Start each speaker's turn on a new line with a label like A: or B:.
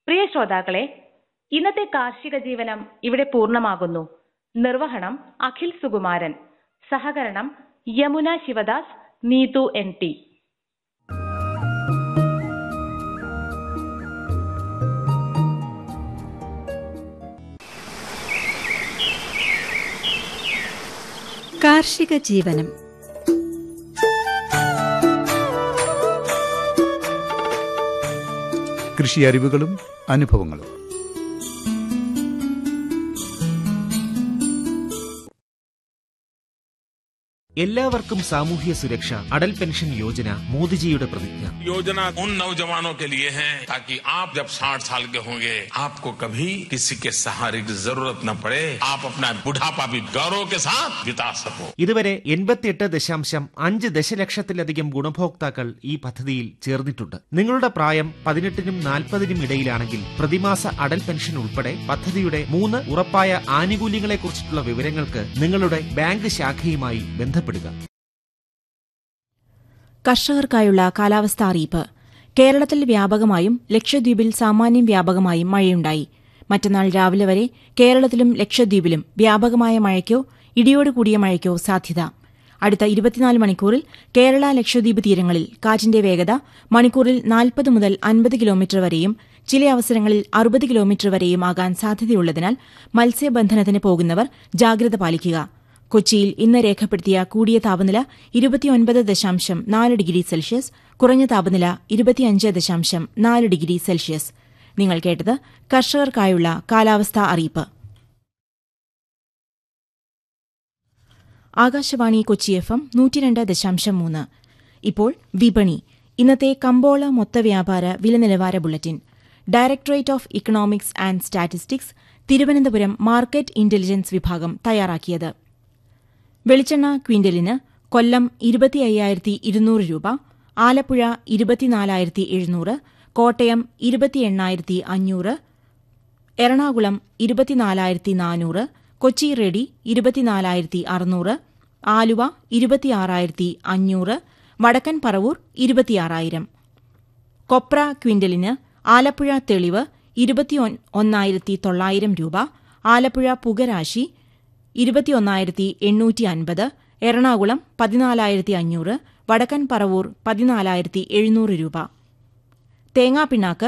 A: പ്രിയ ശ്രോതാക്കളെ ഇന്നത്തെ കാർഷിക ജീവനം ഇവിടെ പൂർണ്ണമാകുന്നു നിർവഹണം അഖിൽ സുകുമാരൻ സഹകരണം യമുന ശിവദാസ് നീതു എൻ ടി
B: കാർഷിക ജീവനം
C: കൃഷി അറിവുകളും അനുഭവങ്ങളും
D: എല്ലാവർക്കും സാമൂഹ്യ സുരക്ഷ അടൽ പെൻഷൻ യോജന മോദിജിയുടെ പ്രതിജ്ഞ
E: योजना उन नौजवानों के लिए है ताकि आप जब 60 साल के होंगे आपको कभी किसी के सहारे की जरूरत न पड़े आप अपना बुढ़ापा भी गौरव के साथ बिता सको
D: ഇതുവരെ എൺപത്തിയെട്ട് ദശാംശം അഞ്ച് ദശലക്ഷത്തിലധികം ഗുണഭോക്താക്കൾ ഈ പദ്ധതിയിൽ ചേർന്നിട്ടുണ്ട് നിങ്ങളുടെ പ്രായം പതിനെട്ടിനും നാൽപ്പതിനും ഇടയിലാണെങ്കിൽ പ്രതിമാസ അടൽ പെൻഷൻ ഉൾപ്പെടെ പദ്ധതിയുടെ മൂന്ന് ഉറപ്പായ ആനുകൂല്യങ്ങളെക്കുറിച്ചിട്ടുള്ള വിവരങ്ങൾക്ക് നിങ്ങളുടെ ബാങ്ക് ശാഖയുമായി ബന്ധപ്പെടുക
F: കർഷകർക്കായുള്ള കാലാവസ്ഥാ അറിയിപ്പ് കേരളത്തിൽ വ്യാപകമായും ലക്ഷദ്വീപിൽ സാമാന്യം വ്യാപകമായും മഴയുണ്ടായി മറ്റന്നാൾ രാവിലെ വരെ കേരളത്തിലും ലക്ഷദ്വീപിലും വ്യാപകമായ മഴയ്ക്കോ ഇടിയോട് കൂടിയ മഴയ്ക്കോ സാധ്യത അടുത്ത ഇരുപത്തിനാല് മണിക്കൂറിൽ കേരള ലക്ഷദ്വീപ് തീരങ്ങളിൽ കാറ്റിന്റെ വേഗത മണിക്കൂറിൽ നാൽപ്പത് മുതൽ അൻപത് കിലോമീറ്റർ വരെയും ചില അവസരങ്ങളിൽ അറുപത് കിലോമീറ്റർ വരെയും ആകാൻ സാധ്യതയുള്ളതിനാൽ മത്സ്യബന്ധനത്തിന് പോകുന്നവർ ജാഗ്രത പാലിക്കുക കൊച്ചിയിൽ ഇന്ന് രേഖപ്പെടുത്തിയ കൂടിയ താപനില ഇരുപത്തിയൊൻപത് ദശാംശം നാല് ഡിഗ്രി സെൽഷ്യസ് കുറഞ്ഞ താപനില ഇരുപത്തിയഞ്ച് ദശാംശം നാല് ഡിഗ്രി സെൽഷ്യസ് നിങ്ങൾ കേട്ടത് കർഷകർക്കായുള്ള കാലാവസ്ഥാ അറിയിപ്പ് ആകാശവാണി കൊച്ചി എഫ് എം നൂറ്റിരണ്ട് ദശാംശം മൂന്ന് ഇപ്പോൾ വിപണി ഇന്നത്തെ കമ്പോള മൊത്തവ്യാപാര വില നിലവാര bulletin directorate of economics and statistics Thiruvananthapuram market intelligence വിഭാഗം തയ്യാറാക്കിയത് വെളിച്ചെണ്ണ ക്വിന്റലിന് കൊല്ലം ഇരുപത്തി അയ്യായിരത്തി ഇരുന്നൂറ് രൂപ ആലപ്പുഴ ഇരുപത്തിനാലായിരത്തി എഴുന്നൂറ് കോട്ടയം ഇരുപത്തി എണ്ണായിരത്തി അഞ്ഞൂറ് എറണാകുളം ഇരുപത്തിനാലായിരത്തി നാനൂറ് കൊച്ചി റെഡി ഇരുപത്തിനാലായിരത്തി അറുന്നൂറ് ആലുവ ഇരുപത്തിയാറായിരത്തി അഞ്ഞൂറ് വടക്കൻ പറവൂർ ഇരുപത്തിയാറായിരം കൊപ്ര ക്വിന്റലിന് ആലപ്പുഴ തെളിവ് ഇരുപത്തി ഒന്നായിരത്തി തൊള്ളായിരം രൂപ ആലപ്പുഴ പുകരാശി ഇരുപത്തിയൊന്നായിരത്തി എണ്ണൂറ്റി അൻപത് എറണാകുളം പതിനാലായിരത്തി അഞ്ഞൂറ് വടക്കൻ പറവൂർ പതിനാലായിരത്തി എഴുന്നൂറ് രൂപ തേങ്ങാപ്പിണ്ണാക്ക്